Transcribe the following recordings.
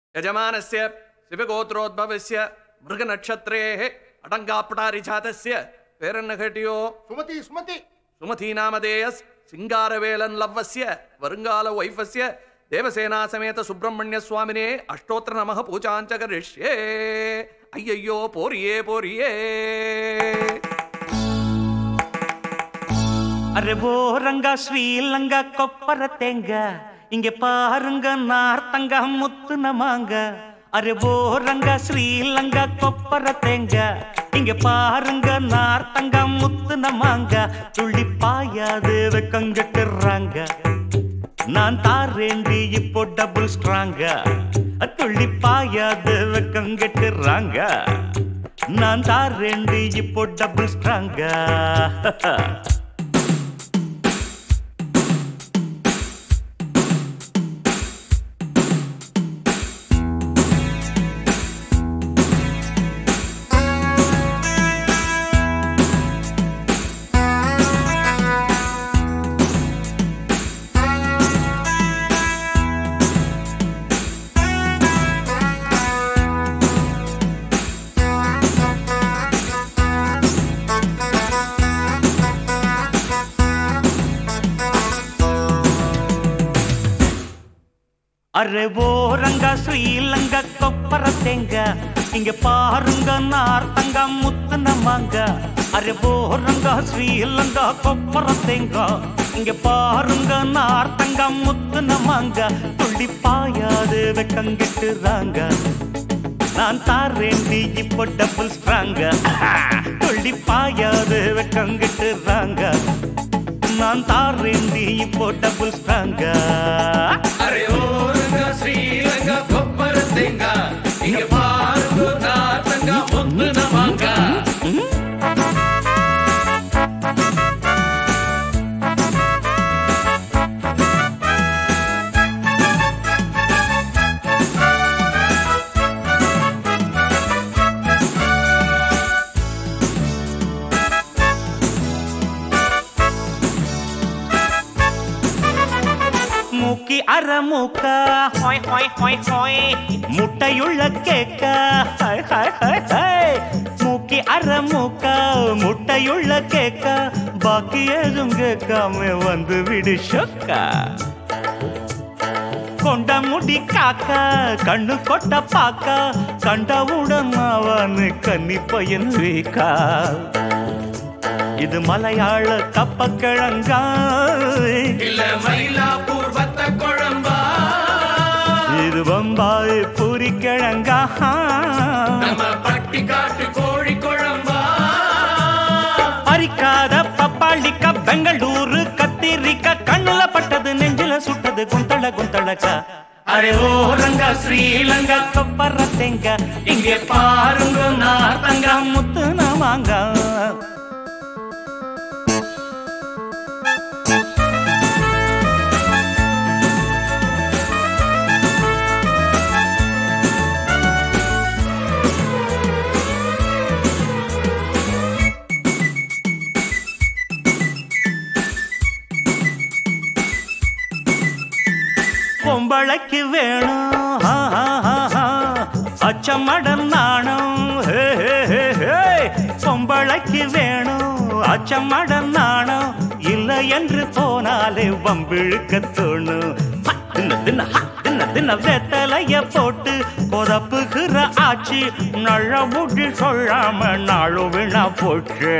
यजमानस्य शिवगोत्रोद्भवस्य मृगनक्षत्रेः अटङ्गापटारिजातस्य பேரன்ன கேட்டியோ சுமதி சுமதி சுமதி நாமதேயஸ் சிங்காரவேலன் லவ்வஸ்ய வருங்கால வைஃபஸ்ய தேவசேனா சமேத சுப்பிரமணிய சுவாமினே அஷ்டோத்திர நமக பூஜாஞ்ச கரிஷ்யே ஐயையோ போரியே போரியே அரே ஓ ரங்கா ஸ்ரீலங்கா கொப்பர தேங்க இங்க பாருங்க நார்த்தங்க முத்து நமாங்க அரே ஓ ரங்கா ஸ்ரீலங்கா கொப்பர தேங்க இங்க பாருங்க நார்த்தங்க முத்து நமாங்க துள்ளி பாயாது வெக்கங்கட்டுறாங்க நான் தாரேண்டி இப்போ டபுள் ஸ்ட்ராங்க துள்ளி பாயாது வெக்கங்கட்டுறாங்க நான் தாரேண்டி இப்போ டபுள் ஸ்ட்ராங்க அரே ஓ ரங்கா ஸ்ரீலங்கா கொப்பர தேங்க இங்க பாருங்க நார்த்தங்க முத்து நமாங்க அரே ஓ ரங்கா ஸ்ரீலங்கா கொப்பர தேங்க இங்க பாருங்க நார்த்தங்க முத்து நமாங்க துள்ளி பாயாது வெக்கங்கிட்டுறாங்க நான் தாரேன் நீ இப்போ டபுள் ஸ்ட்ராங்க துள்ளி பாயாது வெக்கங்கிட்டுறாங்க நான் தாரேன் நீ இப்போ டபுள் ஸ்ட்ராங்க அரே ஓருங்க ஸ்ரீலங்கா கொப்பரத்தேங்க இங்க பாருங்க நாத்தங்க முத்து நமாங்க மூக்கி அற மூக்க ஹாய் ஹாய் ஹாய் ஹாய் முட்டையுள்ள கேக்க ஹாய் ஹாய் ஹாய் ஹாய் மூக்கி அற மூக்க முட்டையுள்ள கேக்க பாக்கி ஏதும் கேட்காம வந்து விடு சொக்கா கொண்ட முடி காக்க கண்ணு கொட்ட பாக்க கண்டவுடன் அவனு கன்னி பையன் வீக்கா இது மலையாள கப்பக்கிழங்கா இல்ல மயிலாப்பூர் வத்த குழம்பா இது பம்பாய் பூரி கிழங்கா நம்ம பட்டி காட்டு கோழி குழம்பா அரிக்காத பப்பாளிக்கா பெங்களூரு கத்திரிக்கா கண்ணுல பட்டது நெஞ்சில சுட்டது குந்தள குந்தளக்கா அரே ஓ ரங்கா ஸ்ரீலங்கா கொப்பர தேங்க இங்கே பாருங்க நார்த்தங்க முத்து நமாங்க பொம்பளைக்கு வேணும் ஆ, ஆ, ஆ, ஆ. அச்சமடன் நாணம் ஹே, ஹே, ஹே, ஹே. பொம்பளைக்கு வேணும் அச்சமடன் நாணம் இல்லை என்று போனாலே வம்பிழுக்க தோணும் ஹ, தின்ன தின்ன ஹ, தின்ன தின்ன வெத்தலைய போட்டு கொதப்புகிற ஆச்சு நல்ல முடி சொல்லாம நாளும் வீணா போச்சு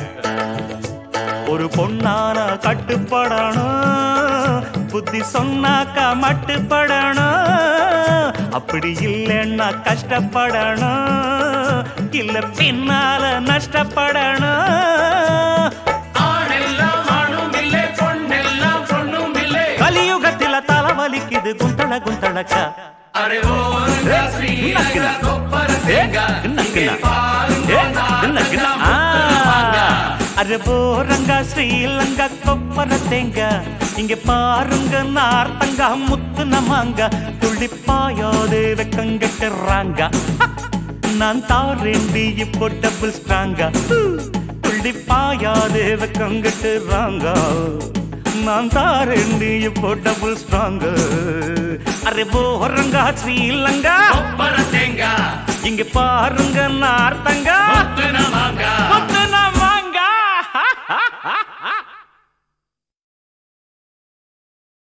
ஒரு பொண்ணான கட்டுப்படணும் புத்தி சொன்னாக்கா மட்டுப்படணும் அப்படி இல்லைன்னா கஷ்டப்படணும் இல்ல பின்னால நஷ்டப்படணும் ஆணெல்லாம் ஆணும் இல்லை பொண்ணெல்லாம் பொண்ணும் இல்லை கலியுகத்தில தலைவலிக்குது குந்தள குந்தளக்கா அரே ஓருங்க ஸ்ரீலங்கா கொப்பரத்தேங்க இங்க பாருங்க நாத்தங்க முத்து நமாங்க அரே போரங்க ஸ்ரீலங்கா கொப்பர தேங்க இங்க பாருங்க நார்த்தங்க முத்து நமாங்க துள்ளி பாயாதே வெக்கங்கட்டுறாங்க நான் தாரேண்டி இப்போ டபுள் ஸ்ட்ராங்க துள்ளி பாயாதே வெக்கங்கட்டுறாங்க நான் தாரேண்டி இப்போ டபுள் ஸ்ட்ராங்க அரே போறங்க ஸ்ரீலங்கா கொப்பர தேங்காய் இங்க பாருங்க நார்த்தங்கா